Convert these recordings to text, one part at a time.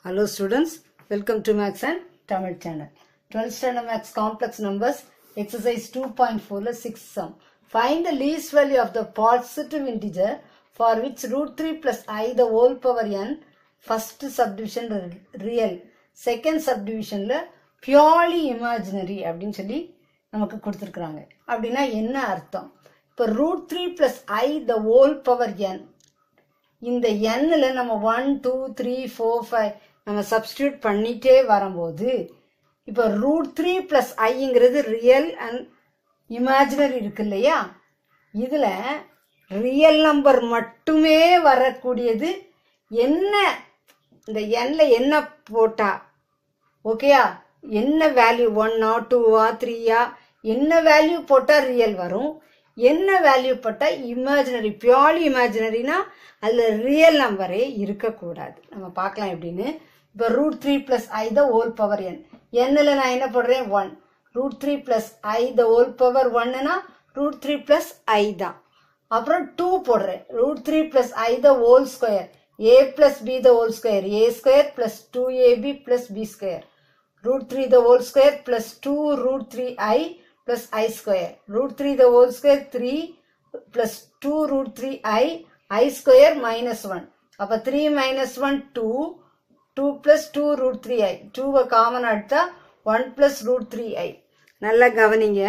Hello students, welcome to Max and Tamil channel. 12th standard Max complex numbers, exercise 2.4 ல 6 sum. Find the least value of the positive integer for which root 3 plus i the whole power n first subdivision real second subdivisionல purely imaginary அப்படின்னு சொல்லி நமக்கு கொடுத்துருக்குறாங்க அப்படின்னா என்ன அர்த்தம் இப்போ root three plus i the whole power n இந்த எண்ணில் நம்ம one two three four five நம்ம சப்ஸ்டியூட் பண்ணிட்டே வரும்போது இப்போ ரூட் த்ரீ ப்ளஸ் ஐங்கிறது ரியல் அண்ட் இமேஜினரி இருக்கு இல்லையா இதில் ரியல் நம்பர் மட்டுமே வரக்கூடியது என்ன இந்த எண்ணில் என்ன போட்டா ஓகேயா என்ன வேல்யூ ஒன்னா டூவா த்ரீயா என்ன வேல்யூ போட்டால் ரியல் வரும் என்ன வேல்யூ போட்டால் இமேஜினரி பியூர்லி இமேஜினரினா அதில் ரியல் நம்பரே இருக்கக்கூடாது நம்ம பார்க்கலாம் எப்படின்னு இப்போ root three plus i the whole power n என்னில் நான் என்ன போடுறேன் one root three plus i the whole power ஒன்னுனா ரூட் த்ரீ ப்ளஸ் ஐ தான் அப்புறம் டூ போடுறேன் root three plus i the whole square a plus b the whole square a square plus two a b plus b square root 3 the whole square plus 2 root 3i plus i square. Root 3 the whole square 3 plus 2 root 3i i square minus 1. அப்ப 3 minus 1 2 2 plus 2 root 3i 2 common எடுத்தா 1 plus root 3i நல்லா கவனிங்க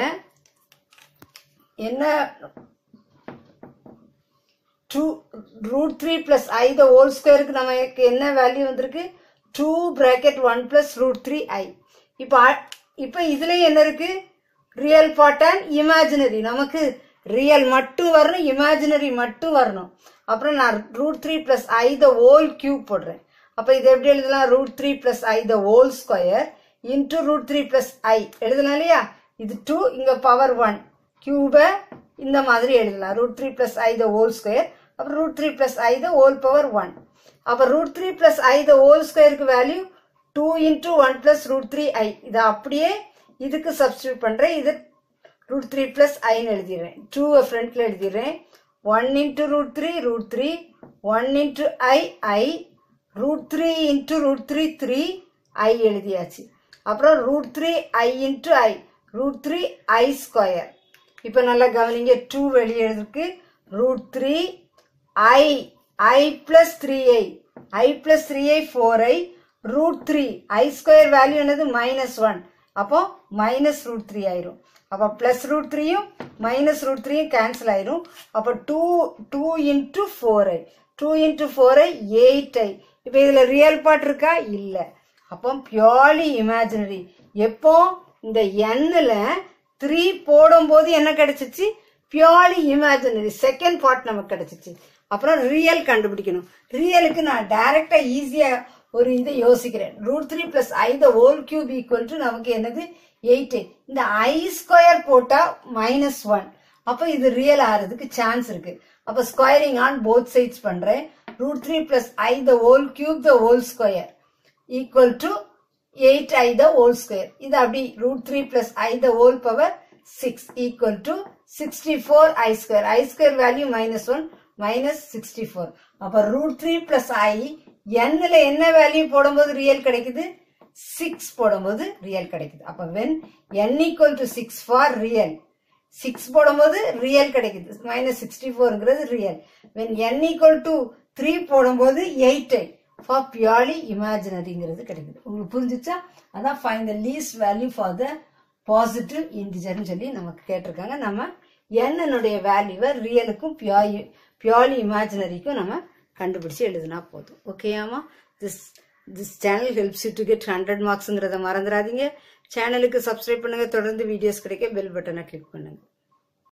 என்ன two root three plus i the whole ஸ்கொயருக்கு நமக்கு என்ன value வந்திருக்கு two bracket one plus root three i இப்போ இப்போ இதுலேயும் என்ன இருக்கு ரியல் பார்ட் அண்ட் இமேஜினரி நமக்கு ரியல் மட்டும் வரணும் இமேஜினரி மட்டும் வரணும் அப்புறம் நான் root three plus i the whole cube போடுறேன் அப்போ இது எப்படி எழுதலாம் root three plus i the whole square into root three plus i எழுதலாம் இல்லையா இது டூ இங்கே பவர் ஒன் கியூபை இந்த மாதிரி எழுதலாம் root three plus i the whole square அப்புறம் root three plus i the whole power one அப்போ root three plus i the whole ஸ்கொயருக்கு value two into one plus root three i இதை அப்படியே இதுக்கு substitute பண்ணுறேன் இது ரூட் த்ரீ ப்ளஸ் ஐன்னு எழுதிடுறேன் டூவை ஃப்ரண்ட்டில் எழுதிடுறேன் one into root three root three one into i i root three into root three three i எழுதியாச்சு அப்புறம் root three i into i root three i square இப்போ நல்லா கவனிங்க டூ வெளியே எழுதுக்கு root three i i plus three i i plus three i four i root three i square value என்னது minus one அப்போ minus root three ஆயிரும் அப்போ plus root த்ரீயும் மைனஸ் ரூட் த்ரீயும் கேன்சல் ஆயிரும் அப்போ two two into four i two into four i eight i இப்போ இதில் ரியல் பார்ட் இருக்கா இல்லை அப்போ பியோர்லி இமேஜினரி எப்போ இந்த எண்ணில் த்ரீ போடும்போது என்ன கிடைச்சிச்சு பியோர்லி இமேஜினரி செகண்ட் பார்ட் நமக்கு கிடைச்சிச்சு அப்புறம் ரியல் கண்டுபிடிக்கணும் ரியலுக்கு நான் டைரக்டா ஈஸியா ஒரு இதை யோசிக்கிறேன் root three plus i the whole cube equal to நமக்கு என்னது எயிட் இந்த ஐ ஸ்கொயர் போட்டா மைனஸ் ஒன் அப்போ இது ரியல் ஆகிறதுக்கு சான்ஸ் இருக்கு அப்போ ஸ்கொயரிங் ஆன் போத் சைட்ஸ் பண்றேன் root three plus i the whole cube the whole square equal to eight i the whole square இது அப்படி root three plus i the whole power six equal to sixty four i square i square value minus one minus sixty four அப்போ root three plus i எண்ணில் என்ன value போடும்போது real கிடைக்குது six போடும்போது real கிடைக்குது அப்போ when n equal to six for real six போடும்போது real கிடைக்குது மைனஸ் சிக்ஸ்டி ஃபோருங்கிறது real when n equal to three போடும்போது எயிட் ஐ ஃபார் பியூர்லி இமேஜினரிங்கிறது கிடைக்குது உங்களுக்கு புரிஞ்சிச்சா அதான் fine the least value for the positive இன்டிஜர்னு சொல்லி நமக்கு கேட்டிருக்காங்க நம்ம என்னனுடைய வேல்யூவை ரியலுக்கும் பியூர் பியூர்லி இமேஜினரிக்கும் நம்ம கண்டுபிடிச்சு எழுதுனா போதும் ஓகேயாமா this this channel helps you to get hundred மார்க்ஸுங்கிறத மறந்துடாதீங்க சேனலுக்கு சப்ஸ்கிரைப் பண்ணுங்க தொடர்ந்து வீடியோஸ் கிடைக்க பெல் பட்டனை கிளிக் பண்ணுங்க